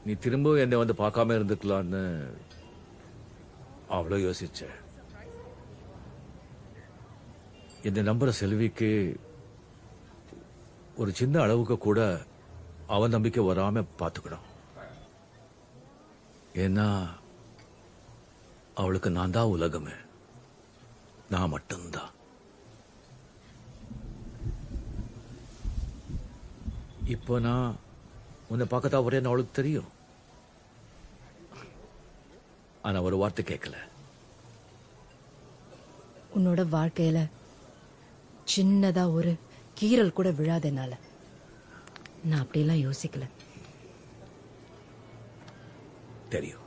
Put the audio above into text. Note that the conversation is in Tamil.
நீ திரும்பவும் என்னை வந்து பார்க்காம இருந்துக்கலான்னு அவ்வளோ யோசிச்ச என்னை நம்புற செல்விக்கு ஒரு சின்ன அளவுக்கு கூட அவன் நம்பிக்கை வராம பார்த்துக்கணும் ஏன்னா அவளுக்கு நான் தான் உலகமே நான் மட்டும்தான் இப்போ நான் உன்னை பார்க்கத்தான் வரேன்னு அவளுக்கு தெரியும் ஆனா ஒரு வார்த்தை கேட்கல உன்னோட வாழ்க்கையில சின்னதா ஒரு கீறல் கூட விழாத என்னால நான் அப்படியெல்லாம் யோசிக்கல தெரியும்